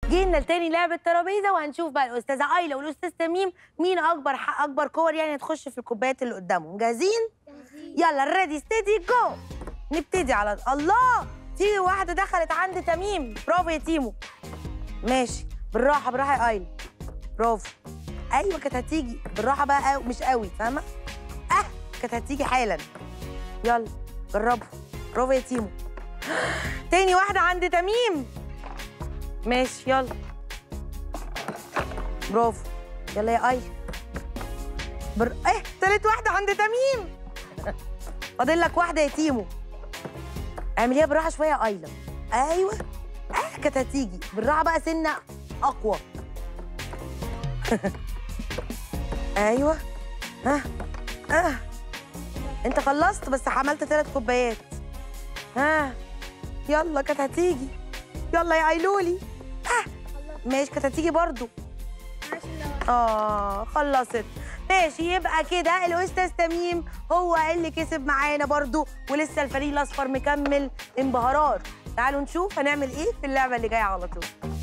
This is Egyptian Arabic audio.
جينا لتاني لعبة ترابيزة وهنشوف بقى الأستاذة أيلا والأستاذ تميم مين أكبر ح- أكبر كور يعني هتخش في الكوبايات اللي قدامهم جاهزين؟ يلا ريدي ستيدي جو نبتدي على الله في واحدة دخلت عند تميم برافو يا تيمو ماشي بالراحة بالراحة يا أيلا برافو أيوة كانت هتيجي بالراحة بقى أو مش قوي فاهمة؟ أه كانت هتيجي حالا يلا جربوا برافو يا تيمو تاني واحدة عند تميم ماشي يلا برافو يلا يا اي بر... ايه تالت واحدة عند تميم فاضل لك واحدة يا تيمو اعمليها بالراحة شوية يا ايلا ايوه اه كانت هتيجي بالراحة بقى سنة اقوى ايوه ها اه انت خلصت بس عملت ثلاث كوبايات ها يلا كانت هتيجي يلا يا ايلولي آه. ماشي كانت هتيجي برضو اه خلصت ماشي يبقى كده الاستاذ تميم هو اللي كسب معانا برضو ولسه الفريق الاصفر مكمل انبهارات تعالوا نشوف هنعمل ايه في اللعبه اللي جايه على طول